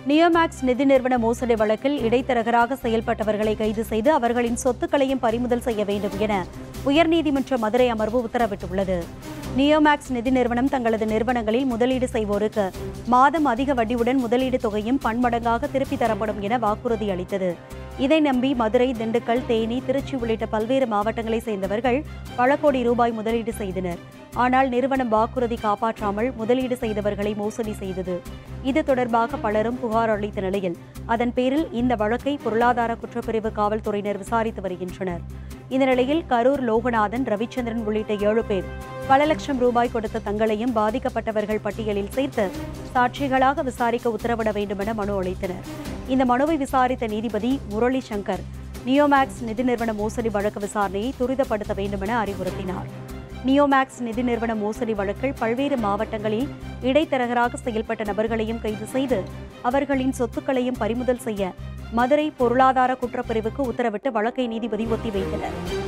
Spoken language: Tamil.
நியோமேக்ஸ் நிதி நிறுவன மோசடி வழக்கில் இடைத்தரகராக செயல்பட்டவர்களை கைது செய்து அவர்களின் சொத்துக்களையும் பறிமுதல் செய்ய வேண்டும் என உயர்நீதிமன்ற மதுரை அமர்வு உத்தரவிட்டுள்ளது நியோமேக்ஸ் நிதி நிறுவனம் தங்களது நிறுவனங்களில் முதலீடு செய்வோருக்கு மாதம் அதிக வட்டியுடன் முதலீடு தொகையும் பன்மடங்காக திருப்பி தரப்படும் என வாக்குறுதி அளித்தது இதை நம்பி மதுரை திண்டுக்கல் தேனி திருச்சி உள்ளிட்ட பல்வேறு மாவட்டங்களை சேர்ந்தவர்கள் பல கோடி ரூபாய் முதலீடு செய்தனர் ஆனால் நிறுவனம் வாக்குறுதி காப்பாற்றாமல் முதலீடு செய்தவர்களை மோசடி செய்தது இது தொடர்பாக பலரும் புகார் அளித்த நிலையில் அதன் பேரில் இந்த வழக்கை பொருளாதார குற்றப்பிரிவு காவல்துறையினர் விசாரித்து வருகின்றனர் இந்த நிலையில் கரூர் லோகநாதன் ரவிச்சந்திரன் உள்ளிட்ட ஏழு பேர் பல லட்சம் ரூபாய் கொடுத்த தங்களையும் பாதிக்கப்பட்டவர்கள் பட்டியலில் சேர்த்து சாட்சிகளாக விசாரிக்க உத்தரவிட வேண்டும் என மனு அளித்தனர் இந்த மனுவை விசாரித்த நீதிபதி முரளி சங்கர் நியோமேக்ஸ் நிதி நிறுவன மோசடி வழக்கு விசாரணையை துரிதப்படுத்த வேண்டும் என அறிவுறுத்தினார் நியோமேக்ஸ் நிதி நிறுவன மோசடி வழக்கில் பல்வேறு மாவட்டங்களில் இடைத்தரகராக செயல்பட்ட நபர்களையும் கைது செய்து அவர்களின் சொத்துக்களையும் பறிமுதல் செய்ய மதுரை பொருளாதார குற்றப்பிரிவுக்கு உத்தரவிட்டு வழக்கை நீதிபதி ஒத்திவைத்தனர்